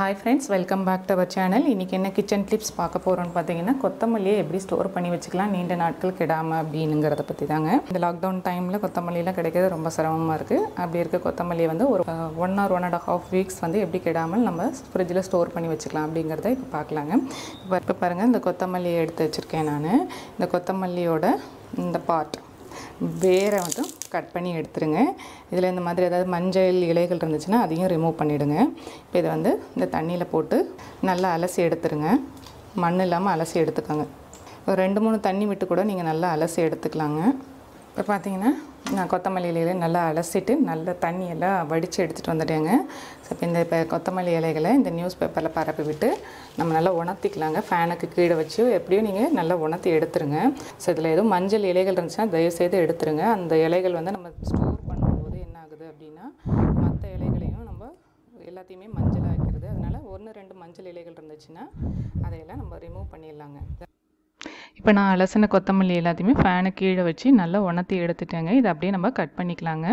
hi friends welcome back to our channel இன்றைக்கி என்ன kitchen tips பார்க்க போகிறோம்னு பார்த்தீங்கன்னா கொத்தமல்லியை எப்படி ஸ்டோர் பண்ணி வச்சுக்கலாம் நீண்ட நாட்கள் கெடாமல் அப்படிங்கிறத பற்றி தாங்க இந்த லாக்டவுன் டைமில் கொத்தமல்லிலாம் கிடைக்கிறது ரொம்ப சிரமமாக இருக்குது அப்படி இருக்க கொத்தமல்லியை வந்து ஒரு one or one and half weeks வந்து எப்படி கெடாமல் நம்ம ஃப்ரிட்ஜில் ஸ்டோர் பண்ணி வச்சுக்கலாம் அப்படிங்கிறத இப்போ பார்க்கலாங்க இப்போ இப்போ பாருங்கள் இந்த கொத்தமல்லியை எடுத்து வச்சுருக்கேன் நான் இந்த கொத்தமல்லியோட இந்த பார்ட் வேரை வந்து கட் பண்ணி எடுத்துருங்க இதில் இந்த மாதிரி ஏதாவது மஞ்சள் இலைகள் இருந்துச்சுன்னா அதையும் ரிமூவ் பண்ணிவிடுங்க இப்போ இதை வந்து இந்த தண்ணியில் போட்டு நல்லா அலசி எடுத்துருங்க மண் இல்லாமல் அலசி எடுத்துக்கோங்க ஒரு ரெண்டு மூணு தண்ணி விட்டு கூட நீங்கள் நல்லா அலசி எடுத்துக்கலாங்க இப்போ பார்த்தீங்கன்னா நான் கொத்தமல்லி இலைகளை நல்லா அலசிட்டு நல்ல தண்ணியெல்லாம் வடித்து எடுத்துகிட்டு வந்துட்டேங்க ஸோ இப்போ இந்த இப்போ கொத்தமல்லி இலைகளை இந்த நியூஸ் பேப்பரில் பரப்பி விட்டு நம்ம நல்லா உணர்த்திக்கலாங்க ஃபேனுக்கு கீழே வச்சு எப்படியும் நீங்கள் நல்லா உணர்த்தி எடுத்துருங்க ஸோ இதில் எதுவும் மஞ்சள் இலைகள் இருந்துச்சுன்னா தயவுசெய்து எடுத்துருங்க அந்த இலைகள் வந்து நம்ம ஸ்டோர் பண்ணும்போது என்ன ஆகுது அப்படின்னா மற்ற இலைகளையும் நம்ம எல்லாத்தையுமே மஞ்சள் ஆக்கிறது அதனால் ஒன்று ரெண்டு மஞ்சள் இலைகள் இருந்துச்சுன்னா அதையெல்லாம் நம்ம ரிமூவ் பண்ணிடலாங்க இப்போ நான் அலசின கொத்தமல்லி எல்லாத்தையுமே ஃபேனு கீழே வச்சு நல்லா உணர்த்தி எடுத்துட்டேங்க இதை அப்படியே நம்ம கட் பண்ணிக்கலாங்க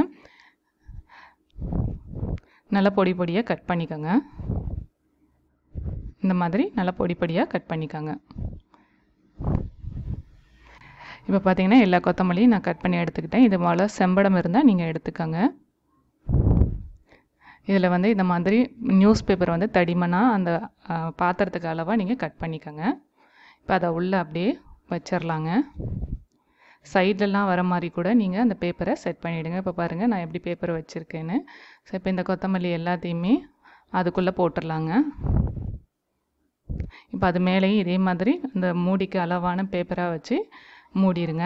நல்லா பொடி பொடியாக கட் பண்ணிக்கோங்க இந்த மாதிரி நல்லா பொடி பொடியாக கட் பண்ணிக்கோங்க இப்போ பார்த்தீங்கன்னா எல்லா கொத்தமல்லியும் நான் கட் பண்ணி எடுத்துக்கிட்டேன் இது போல் செம்படம் இருந்தால் நீங்கள் எடுத்துக்கோங்க இதில் வந்து இந்த மாதிரி நியூஸ் பேப்பர் வந்து தடிமனாக அந்த பாத்திரத்துக்கு அளவாக நீங்கள் கட் பண்ணிக்கோங்க இப்போ அதை உள்ளே அப்படியே வச்சிடலாங்க சைட்லலாம் வர மாதிரி கூட நீங்கள் அந்த பேப்பரை செட் பண்ணிவிடுங்க இப்போ பாருங்கள் நான் எப்படி பேப்பரை வச்சுருக்கேன்னு ஸோ இப்போ இந்த கொத்தமல்லி எல்லாத்தையுமே அதுக்குள்ளே போட்டுடலாங்க இப்போ அது மேலேயும் இதே மாதிரி அந்த மூடிக்கு அளவான பேப்பராக வச்சு மூடிடுங்க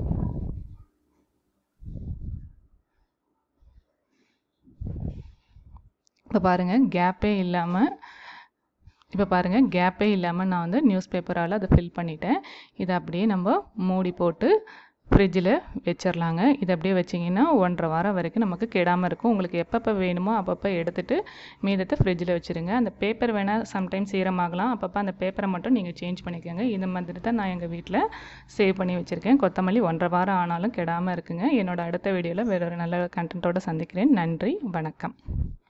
இப்போ பாருங்கள் கேப்பே இல்லாமல் இப்போ பாருங்கள் கேப்பே இல்லாமல் நான் வந்து நியூஸ் பேப்பரால் அதை ஃபில் பண்ணிட்டேன் இதை அப்படியே நம்ம மூடி போட்டு ஃப்ரிட்ஜில் வச்சிடலாங்க இதை அப்படியே வச்சிங்கன்னா ஒன்றரை வாரம் வரைக்கும் நமக்கு கெடாமல் இருக்கும் உங்களுக்கு எப்பப்போ வேணுமோ அப்பப்போ எடுத்துகிட்டு மீதத்தை ஃப்ரிட்ஜில் வச்சுருங்க அந்த பேப்பர் வேணால் சம்டைம்ஸ் ஈரமாகலாம் அப்பப்போ அந்த பேப்பரை மட்டும் நீங்கள் சேஞ்ச் பண்ணிக்கோங்க இந்த மாதிரி தான் நான் எங்கள் வீட்டில் சேவ் பண்ணி வச்சுருக்கேன் கொத்தமல்லி ஒன்றரை வாரம் ஆனாலும் கெடாமல் இருக்குங்க என்னோடய அடுத்த வீடியோவில் வேற ஒரு நல்ல கண்டென்ட்டோடு சந்திக்கிறேன் நன்றி வணக்கம்